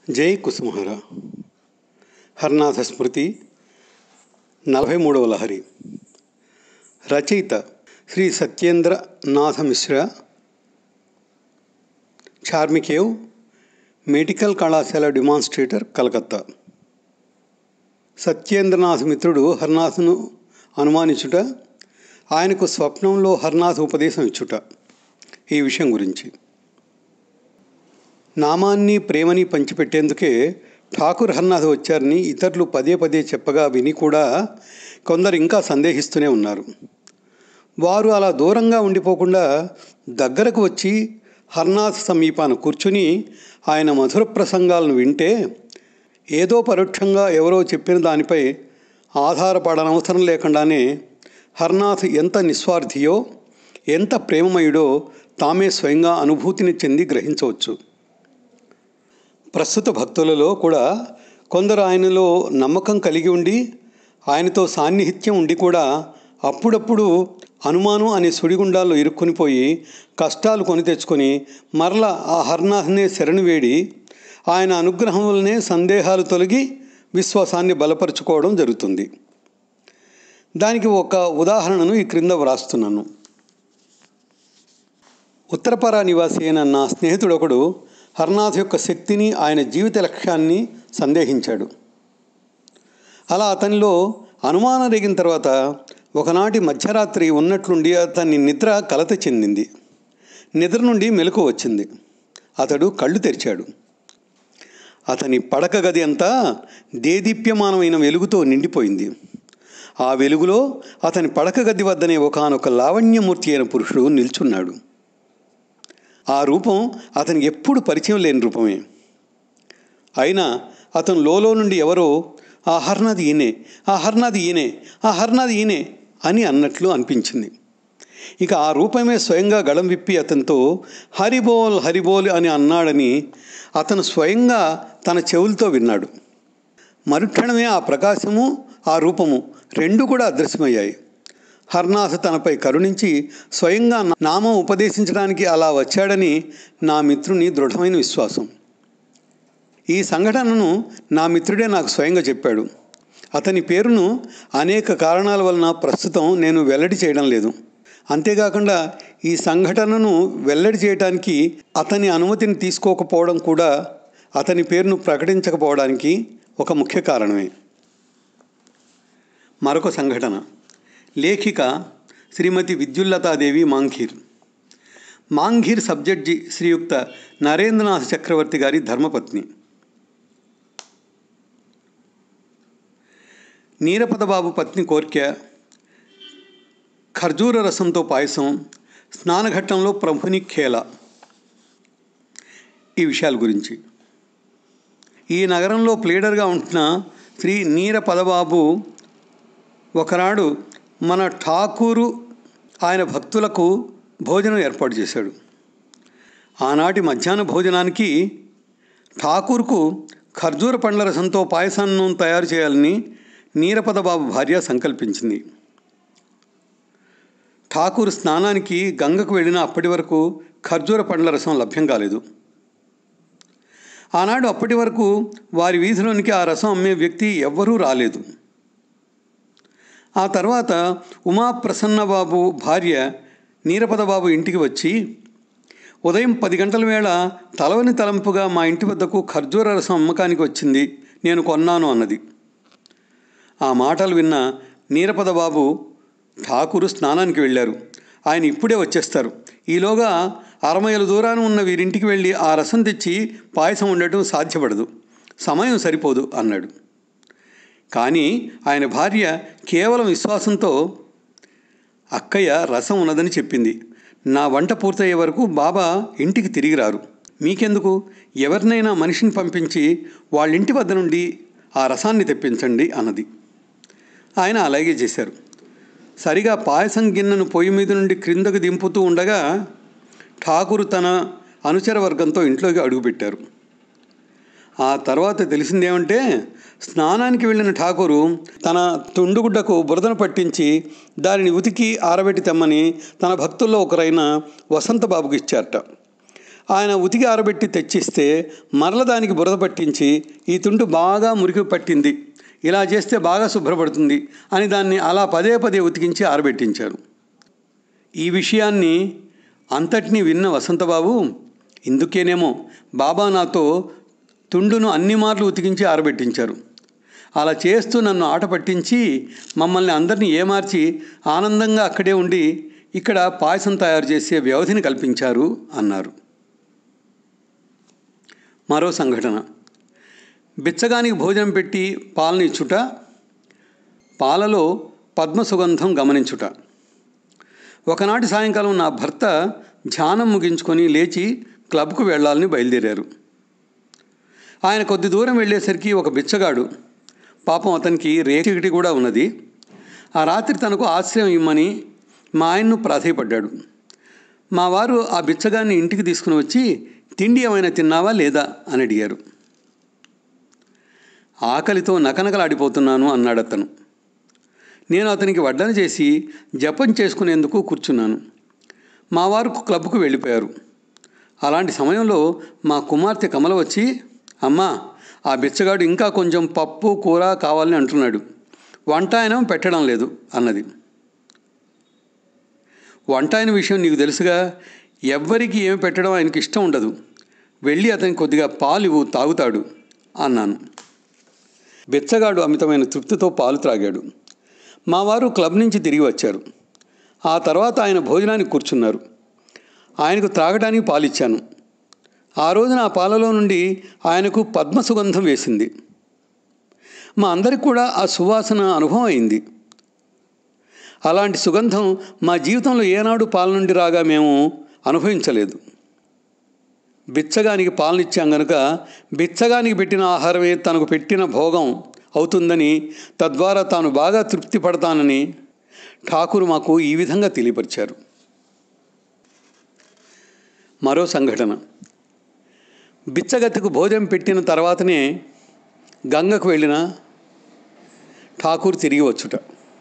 జై కుసుమహర హర్నాథ స్మృతి నలభై మూడవ లహరి రచయిత శ్రీ సత్యేంద్ర నాథ మిశ్ర చార్మికేవ్ మెడికల్ కళాశాల డిమాన్స్ట్రేటర్ కలకత్తా సత్యేంద్రనాథ్ మిత్రుడు హర్నాథ్ను అనుమానించుట ఆయనకు స్వప్నంలో హర్నాథ్ ఉపదేశం ఇచ్చుట ఈ విషయం గురించి నామాన్ని ప్రేమని పంచిపెట్టేందుకే ఠాకూర్ హర్నాథ్ వచ్చారని ఇతరులు పదే పదే చెప్పగా విని కూడా కొందరు ఇంకా సందేహిస్తూనే ఉన్నారు వారు అలా దూరంగా ఉండిపోకుండా దగ్గరకు వచ్చి హర్నాథ్ సమీపాన కూర్చుని ఆయన మధుర ప్రసంగాలను వింటే ఏదో పరోక్షంగా ఎవరో చెప్పిన దానిపై ఆధారపడనవసరం లేకుండానే హర్నాథ్ ఎంత నిస్వార్థియో ఎంత ప్రేమమయుడో తామే స్వయంగా అనుభూతిని చెంది గ్రహించవచ్చు ప్రస్తుత భక్తులలో కూడా కొందరు ఆయనలో నమ్మకం కలిగి ఉండి ఆయనతో సాన్నిహిత్యం ఉండి కూడా అప్పుడప్పుడు అనుమానం అనే సుడిగుండాల్లో ఇరుక్కునిపోయి కష్టాలు కొని తెచ్చుకొని మరల ఆ హర్నాథ్నే శరణు వేడి ఆయన అనుగ్రహం వల్లనే సందేహాలు తొలగి విశ్వాసాన్ని బలపరుచుకోవడం జరుగుతుంది దానికి ఒక ఉదాహరణను ఈ క్రింద వ్రాస్తున్నాను ఉత్తరపరా నివాసి అయిన నా స్నేహితుడు ఒకడు హర్నాథ్ యొక్క శక్తిని ఆయన జీవిత లక్ష్యాన్ని సందేహించాడు అలా అతనిలో అనుమానం రేగిన తర్వాత ఒకనాటి మధ్యరాత్రి ఉన్నట్లుండి అతని నిద్ర కలత చెందింది నిద్ర నుండి మెలకు వచ్చింది అతడు కళ్ళు తెరిచాడు అతని పడక గది అంతా దేదీప్యమానమైన వెలుగుతో నిండిపోయింది ఆ వెలుగులో అతని పడక గది వద్దనే ఒకనొక లావణ్యమూర్తి అయిన పురుషుడు నిల్చున్నాడు ఆ రూపం అతనికి ఎప్పుడు పరిచయం లేని రూపమే అయినా అతను లోలో నుండి ఎవరో ఆ హర్నాథ్ ఈయనే ఆ హర్నాథ్ ఈయనే ఆ హర్నాథ్ ఈయనే అని అన్నట్లు అనిపించింది ఇక ఆ రూపమే స్వయంగా గళం విప్పి అతనితో హరిబోల్ హరిబోల్ అని అన్నాడని అతను స్వయంగా తన చెవులతో విన్నాడు మరుక్షణమే ఆ ప్రకాశము ఆ రూపము రెండు కూడా అదృశ్యమయ్యాయి హర్నాథ్ తనపై కరుణించి స్వయంగా నామం ఉపదేశించడానికి అలా వచ్చాడని నా మిత్రుని దృఢమైన విశ్వాసం ఈ సంఘటనను నా మిత్రుడే నాకు స్వయంగా చెప్పాడు అతని పేరును అనేక కారణాల వలన ప్రస్తుతం నేను వెల్లడి చేయడం లేదు అంతేకాకుండా ఈ సంఘటనను వెల్లడి చేయడానికి అతని అనుమతిని తీసుకోకపోవడం కూడా అతని పేరును ప్రకటించకపోవడానికి ఒక ముఖ్య కారణమే మరొక సంఘటన లేఖిక శ్రీమతి విద్యుల్లతాదేవి మాంఘీర్ మాంఘీర్ సబ్జడ్జి శ్రీయుక్త నరేంద్రనాథ్ చక్రవర్తి గారి ధర్మపత్ని నీరపదబాబు పత్ని కోర్కె ఖర్జూర రసంతో పాయసం స్నానఘట్టంలో ప్రభుని ఖేల ఈ విషయాల గురించి ఈ నగరంలో ప్లేడర్గా ఉంటున్న శ్రీ నీర పదబాబు ఒకనాడు మన ఠాకూరు ఆయన భక్తులకు భోజనం ఏర్పాటు చేశాడు ఆనాటి మధ్యాహ్న భోజనానికి ఠాకూర్కు ఖర్జూర పండ్ల రసంతో పాయసాన్నం తయారు చేయాలని నీరపదబాబు భార్య సంకల్పించింది ఠాకూర్ స్నానానికి గంగకు వెళ్ళిన అప్పటి వరకు ఖర్జూర పండ్ల రసం లభ్యం కాలేదు ఆనాడు అప్పటి వరకు వారి వీధిలోనికి ఆ రసం అమ్మే వ్యక్తి ఎవ్వరూ రాలేదు ఆ తర్వాత ఉమాప్రసన్నబాబు భార్య నీరపదబాబు ఇంటికి వచ్చి ఉదయం పది గంటల వేళ తలవని తలంపుగా మా ఇంటి వద్దకు ఖర్జూర రసం అమ్మకానికి వచ్చింది నేను కొన్నాను అన్నది ఆ మాటలు విన్న నీరపదబాబు ఠాకూరు స్నానానికి వెళ్ళారు ఆయన ఇప్పుడే వచ్చేస్తారు ఈలోగా అరమైల దూరాన ఉన్న వీరింటికి వెళ్ళి ఆ రసం తెచ్చి పాయసం ఉండటం సాధ్యపడదు సమయం సరిపోదు అన్నాడు కానీ ఆయన భార్య కేవలం విశ్వాసంతో అక్కయ్య రసం ఉన్నదని చెప్పింది నా వంట పూర్తయ్యే వరకు బాబా ఇంటికి తిరిగి రారు మీకెందుకు ఎవరినైనా మనిషిని పంపించి వాళ్ళ ఇంటి వద్ద నుండి ఆ రసాన్ని తెప్పించండి అన్నది ఆయన అలాగే చేశారు సరిగా పాయసం గిన్నెను పొయ్యి మీద నుండి క్రిందకు దింపుతూ ఉండగా ఠాకూరు తన అనుచర వర్గంతో ఇంట్లోకి అడుగుపెట్టారు ఆ తర్వాత తెలిసిందేమంటే స్నానానికి వెళ్ళిన ఠాకూరు తన తుండుగుడ్డకు బురదను పట్టించి దానిని ఉతికి ఆరబెట్టి తెమ్మని తన భక్తుల్లో ఒకరైన వసంతబాబుకి ఇచ్చారట ఆయన ఉతికి ఆరబెట్టి తెచ్చిస్తే మరల దానికి బురద పట్టించి ఈ తుంటు బాగా మురికి పట్టింది ఇలా చేస్తే బాగా శుభ్రపడుతుంది అని దాన్ని అలా పదే పదే ఉతికించి ఆరబెట్టించారు ఈ విషయాన్ని అంతటినీ విన్న వసంతబాబు ఇందుకేనేమో బాబా నాతో తుండును అన్ని మార్లు ఉతికించి ఆరబెట్టించారు అలా చేస్తూ నన్ను ఆట పట్టించి మమ్మల్ని అందరినీ ఏమార్చి ఆనందంగా అక్కడే ఉండి ఇక్కడ పాయసం తయారు చేసే వ్యవధిని కల్పించారు అన్నారు మరో సంఘటన బిచ్చగానికి భోజనం పెట్టి పాలను ఇచ్చుట పాలలో పద్మ సుగంధం గమనించుట ఒకనాటి సాయంకాలం నా భర్త ధ్యానం ముగించుకొని లేచి క్లబ్కు వెళ్ళాలని బయలుదేరారు ఆయన కొద్ది దూరం వెళ్ళేసరికి ఒక బిచ్చగాడు పాపం అతనికి రేచికటి కూడా ఉన్నది ఆ రాత్రి తనకు ఆశ్రయం ఇమ్మని మా ఆయన్ను ప్రాధేయపడ్డాడు మా వారు ఆ బిచ్చగాన్ని ఇంటికి తీసుకుని వచ్చి తిండి ఏమైనా తిన్నావా లేదా అని అడిగారు ఆకలితో నకనకలాడిపోతున్నాను అన్నాడు అతను నేను అతనికి వడ్డన చేసి జపం చేసుకునేందుకు కూర్చున్నాను మా వారు క్లబ్కు వెళ్ళిపోయారు అలాంటి సమయంలో మా కుమార్తె కమల వచ్చి అమ్మా ఆ బిచ్చగాడు ఇంకా కొంచెం పప్పు కూర కావాలని అంటున్నాడు వంట ఆయన పెట్టడం లేదు అన్నది వంట ఆయన విషయం నీకు తెలుసుగా ఎవ్వరికి ఏమి పెట్టడం ఆయనకి ఇష్టం ఉండదు వెళ్ళి అతనికి కొద్దిగా పాలు ఇవ్వు తాగుతాడు అన్నాను బెచ్చగాడు అమితమైన తృప్తితో పాలు త్రాగాడు మా వారు క్లబ్ నుంచి తిరిగి వచ్చారు ఆ తర్వాత ఆయన భోజనానికి కూర్చున్నారు ఆయనకు త్రాగడానికి పాలిచ్చాను ఆ రోజున ఆ పాలలో నుండి ఆయనకు పద్మ సుగంధం వేసింది మా అందరికి కూడా ఆ సువాసన అనుభవం అయింది అలాంటి సుగంధం మా జీవితంలో ఏనాడు పాల నుండి రాగా మేము అనుభవించలేదు బిచ్చగానికి పాలనిచ్చాం గనుక బిచ్చగానికి పెట్టిన ఆహారమే తనకు పెట్టిన భోగం అవుతుందని తద్వారా తాను బాగా తృప్తి పడతానని ఠాకూర్ మాకు ఈ విధంగా తెలియపరిచారు మరో సంఘటన బిచ్చగతికు భోజనం పెట్టిన తర్వాతనే గంగకు వెళ్ళిన ఠాకూర్ తిరిగి వచ్చుట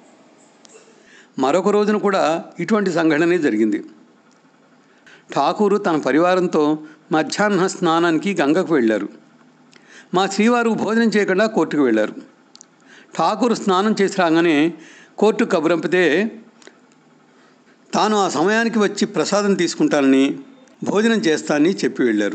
మరొక రోజున కూడా ఇటువంటి సంఘటనే జరిగింది ఠాకూరు తన పరివారంతో మధ్యాహ్న స్నానానికి గంగకు వెళ్ళారు మా శ్రీవారు భోజనం చేయకుండా కోర్టుకు వెళ్ళారు ఠాకూరు స్నానం చేసి రాగానే కోర్టు కబురంపితే తాను ఆ సమయానికి వచ్చి ప్రసాదం తీసుకుంటానని భోజనం చేస్తానని చెప్పి వెళ్ళారు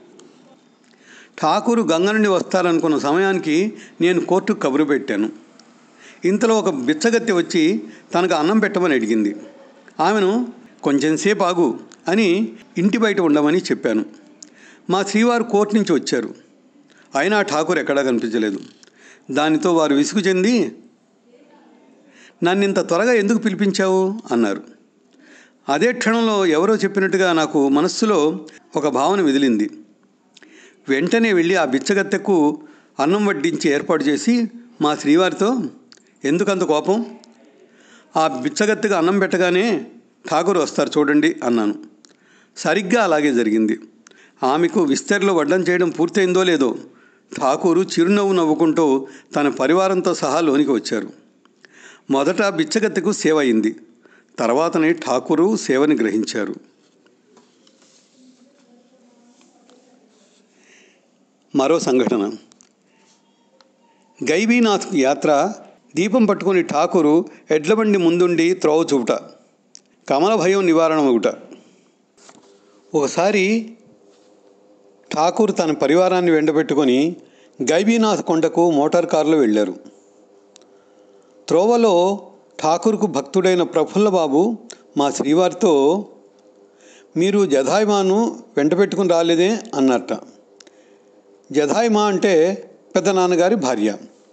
ఠాకూరు గంగ నుండి వస్తారనుకున్న సమయానికి నేను కోర్టుకు కబురు పెట్టాను ఇంతలో ఒక బిచ్చగత్తె వచ్చి తనకు అన్నం పెట్టమని అడిగింది ఆమెను కొంచెంసేపు ఆగు అని ఇంటి బయట ఉండమని చెప్పాను మా శ్రీవారు కోర్టు నుంచి వచ్చారు అయినా ఠాకూర్ ఎక్కడా కనిపించలేదు దానితో వారు విసుగు చెంది నన్ను ఇంత త్వరగా ఎందుకు పిలిపించావు అన్నారు అదే క్షణంలో ఎవరో చెప్పినట్టుగా నాకు మనస్సులో ఒక భావన విదిలింది వెంటనే వెళ్ళి ఆ బిచ్చగత్తెకు అన్నం వడ్డించి ఏర్పాటు చేసి మా శ్రీవారితో ఎందుకంత కోపం ఆ బిచ్చగత్తెకు అన్నం పెట్టగానే ఠాకూర్ వస్తారు చూడండి అన్నాను సరిగ్గా అలాగే జరిగింది ఆమెకు విస్తరిలో వడ్డం చేయడం పూర్తయిందో లేదో ఠాకూరు చిరునవ్వు నవ్వుకుంటూ తన పరివారంతో సహా లోనికి వచ్చారు మొదట బిచ్చగత్తెకు సేవ అయింది తర్వాతనే ఠాకూరు సేవని గ్రహించారు మరో సంఘటన గైబీనాథ్ యాత్ర దీపం పట్టుకుని ఠాకూరు ఎడ్లబండి ముందుండి త్రోవ చూపుట కమల భయం నివారణ ఒకట ఒకసారి ఠాకూర్ తన పరివారాన్ని వెంటబెట్టుకొని గైబీనాథ్ కొండకు మోటార్ కారులో వెళ్ళారు త్రోవలో ఠాకూర్కు భక్తుడైన ప్రఫుల్లబాబు మా శ్రీవారితో మీరు జధాయిమాను వెంటబెట్టుకుని రాలేదే అన్నట్ట జధాయిమా అంటే పెద్ద నాన్నగారి భార్య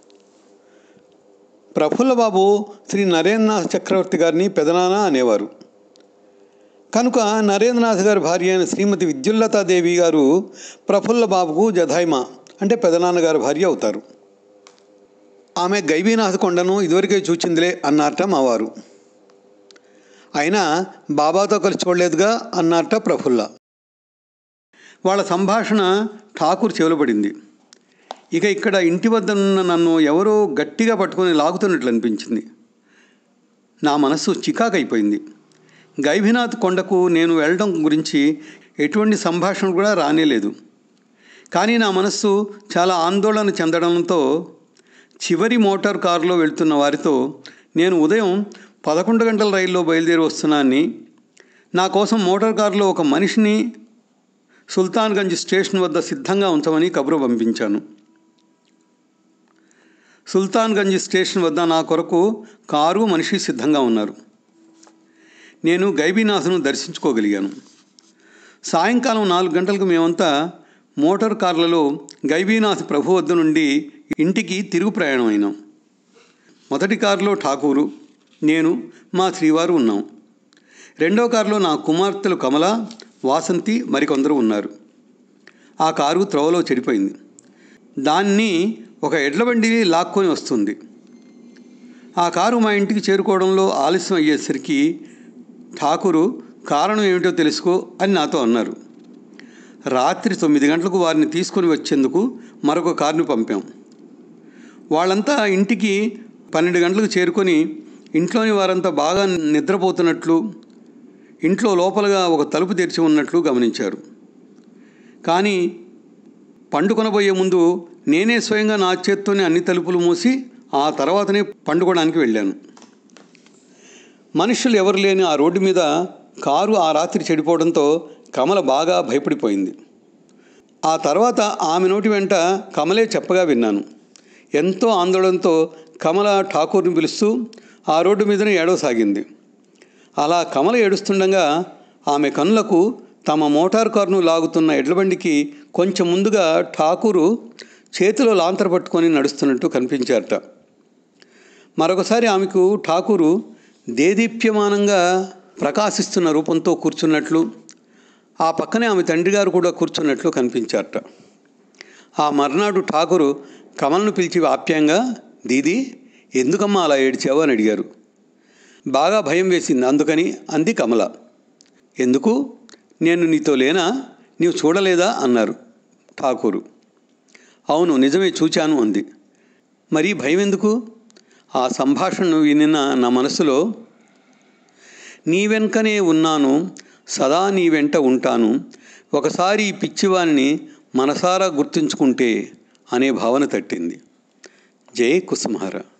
ప్రఫుల్లబాబు శ్రీ నరేంద్రనాథ్ చక్రవర్తి గారిని పెదనాన్న అనేవారు కనుక నరేంద్రనాథ్ గారి భార్య అయిన శ్రీమతి విద్యుల్లతాదేవి గారు ప్రఫుల్ల బాబుకు జధాయిమ అంటే పెదనాన్నగారి భార్య అవుతారు ఆమె గైబీనాథ్ కొండను ఇదివరకే చూచిందిలే అన్నారట మావారు అయినా బాబాతో కలిసి చూడలేదుగా అన్నారట ప్రఫుల్ల వాళ్ళ సంభాషణ ఠాకూర్ చెవులు పడింది ఇక ఇక్కడ ఇంటి వద్ద ఉన్న నన్ను ఎవరో గట్టిగా పట్టుకొని లాగుతున్నట్లు అనిపించింది నా మనస్సు చికాకైపోయింది గైభినాథ్ కొండకు నేను వెళ్ళడం గురించి ఎటువంటి సంభాషణ కూడా రానేలేదు కానీ నా మనస్సు చాలా ఆందోళన చెందడంతో చివరి మోటార్ కారులో వెళ్తున్న వారితో నేను ఉదయం పదకొండు గంటల రైల్లో బయలుదేరి వస్తున్నానని నా కోసం మోటార్ కారులో ఒక మనిషిని సుల్తాన్గంజ్ స్టేషన్ వద్ద సిద్ధంగా ఉంచమని కబురు పంపించాను సుల్తాన్గంజ్ స్టేషన్ వద్ద నా కొరకు కారు మనిషి సిద్ధంగా ఉన్నారు నేను గైబీనాథ్ను దర్శించుకోగలిగాను సాయంకాలం నాలుగు గంటలకు మేమంతా మోటార్ కార్లలో గైబీనాథ్ ప్రభు వద్ద నుండి ఇంటికి తిరుగు ప్రయాణం అయినాం మొదటి కారులో ఠాకూరు నేను మా శ్రీవారు ఉన్నాం రెండో కారులో నా కుమార్తెలు కమల వాసంతి మరికొందరు ఉన్నారు ఆ కారు త్రోవలో చెడిపోయింది దాన్ని ఒక ఎడ్లబండి లాక్కొని వస్తుంది ఆ కారు మా ఇంటికి చేరుకోవడంలో ఆలస్యం అయ్యేసరికి ఠాకూరు కారణం ఏమిటో తెలుసుకో అని నాతో అన్నారు రాత్రి తొమ్మిది గంటలకు వారిని తీసుకొని వచ్చేందుకు మరొక కారుని పంపాం వాళ్ళంతా ఇంటికి పన్నెండు గంటలకు చేరుకొని ఇంట్లోని వారంతా బాగా నిద్రపోతున్నట్లు ఇంట్లో లోపలగా ఒక తలుపు తెరిచి ఉన్నట్లు గమనించారు కానీ పండుకొనబోయే ముందు నేనే స్వయంగా నా చేత్తోనే అన్ని తలుపులు మూసి ఆ తర్వాతనే పండుకోవడానికి వెళ్ళాను మనుషులు ఎవరు లేని ఆ రోడ్డు మీద కారు ఆ రాత్రి చెడిపోవడంతో కమల బాగా భయపడిపోయింది ఆ తర్వాత ఆమె నోటి వెంట కమలే చెప్పగా విన్నాను ఎంతో ఆందోళనతో కమల ఠాకూర్ని పిలుస్తూ ఆ రోడ్డు మీదనే ఏడవసాగింది అలా కమల ఏడుస్తుండగా ఆమె కనులకు తమ మోటార్ కారును లాగుతున్న ఎడ్లబండికి కొంచెం ముందుగా ఠాకూరు చేతిలో లాంతర పట్టుకొని నడుస్తున్నట్టు కనిపించారట మరొకసారి ఆమెకు ఠాకూరు దేదీప్యమానంగా ప్రకాశిస్తున్న రూపంతో కూర్చున్నట్లు ఆ పక్కనే ఆమె తండ్రి గారు కూడా కూర్చున్నట్లు కనిపించారట ఆ మర్నాడు ఠాకూరు కమలను పిలిచి ఆప్యాయంగా దీది ఎందుకమ్మా అలా ఏడ్చావు అని అడిగారు బాగా భయం వేసింది అందుకని అంది కమల ఎందుకు నేను నీతో లేనా నీవు చూడలేదా అన్నారు ఠాకూరు అవును నిజమే చూచాను అంది మరి భయం ఎందుకు ఆ సంభాషణను వినిన నా మనసులో నీ వెనుకనే ఉన్నాను సదా నీ వెంట ఉంటాను ఒకసారి ఈ పిచ్చివాణ్ణి మనసారా గుర్తుంచుకుంటే అనే భావన తట్టింది జై కుసుమహారా